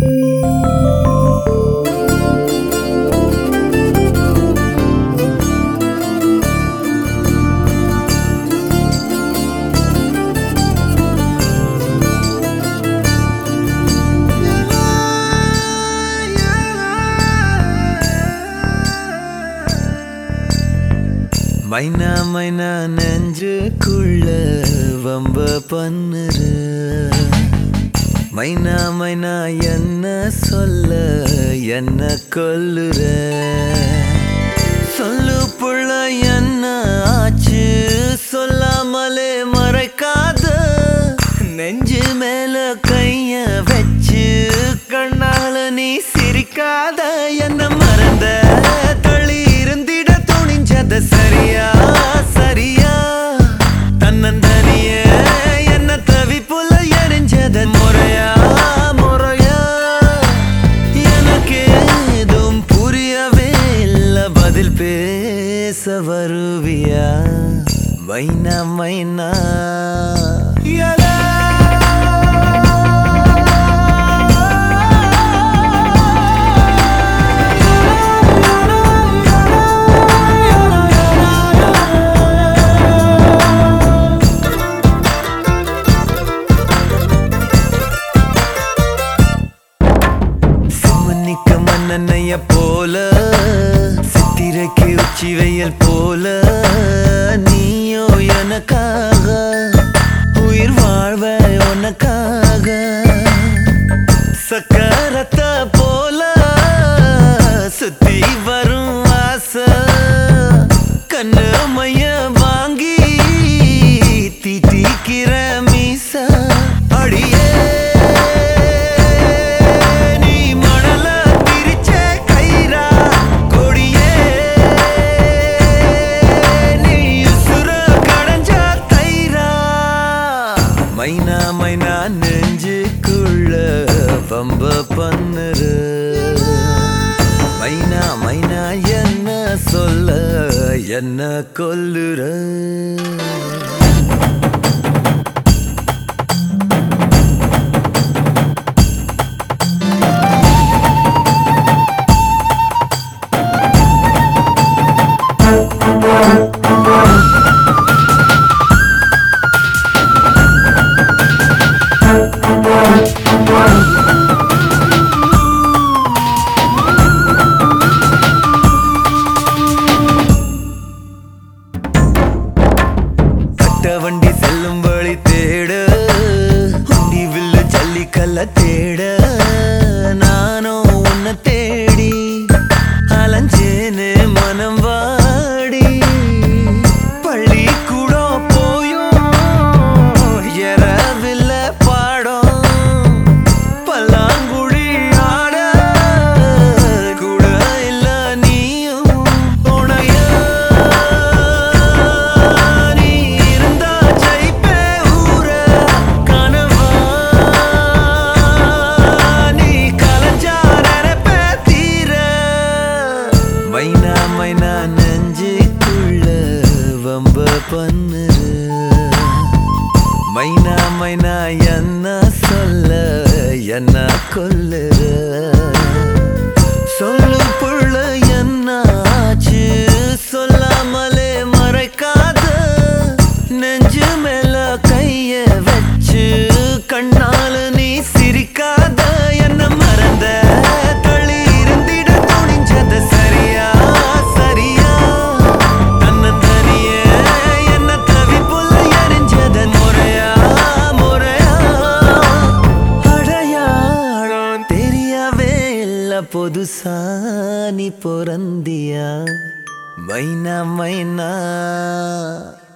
மைனா மைனா நெஞ்சுக்குள்ள வம்ப பண்ணுற மைனா மைனா என்ன சொல்ல என்ன கொல்லுற சொல்லு புள்ள என்ன ஆச்சு சொல்லாமலே மறைக்காத நெஞ்சு மேல கைய வச்சு கண்ணால நீ சிரிக்காத என்ன மறந்த தள்ளி இருந்திட துணிஞ்சத சரியா சரியா தன்னந்தனிய என்ன தவிப்புல எரிஞ்சத முறையா முறையா எனக்கு ஏதும் புரியவே இல்ல பதில் பேச வருவியா மைனா மைனா யலா. சிம்மனிக்க மன்னனைய போல சித்திரைக்கு உச்சி வெயில் போல நீயோ எனக்காக உயிர் வாழ்வ உனக்காக சக்கரத்த போல சுத்தி வரும் ஆசை கண்ணு மைய வாங்கி தீட்டிக்கிற மீச அடியே நீ மணல பிரிச்ச கயிறா கொடியே நீ உசுர கடைஞ்ச தயிரா மைனா மைனா நெஞ்சுக்குள்ள பம்ப பண்ணுற மைனா மைனா என்ன சொல்ல என்ன கொல்லுற கட்ட வண்டி செல்லும் வழி தேட உண்டி வில்லு ஜல்லிக்கல்ல தேட நானும் உன்னை தேடி அலைஞ்சேனே மனம் வாடி பள்ளி கூட போயும் எறவில்ல பாடம் பல்லாங்குழி ஆட கூட இல்ல நீயும் துணையா நீ இருந்தா ஜெயிப்பே ஊர கனவா நீ கலைஞ்சா நினைப்பே தீர மைனா மைனா நெஞ்சுக்குள்ள வம்ப பண்ணுற மைனா மைனா என்ன சொல்ல என்ன கொல்லுற சொல்லு புள்ள என்ன ஆச்சு சொல்லாமலே மறைக்காத நெஞ்சு மேல கைய வச்சு கண்ணால நீ சிரிக்காத என்ன மறந்த தள்ளி இருந்திட துணிஞ்சத சரியா சரியா தன்னந்தனிய என்ன தவிப்புல எரிஞ்சத முறையா முறையா அடையாளம் தெரியவே இல்ல பொதுசா நீ பொறந்தியா மைனா மைனா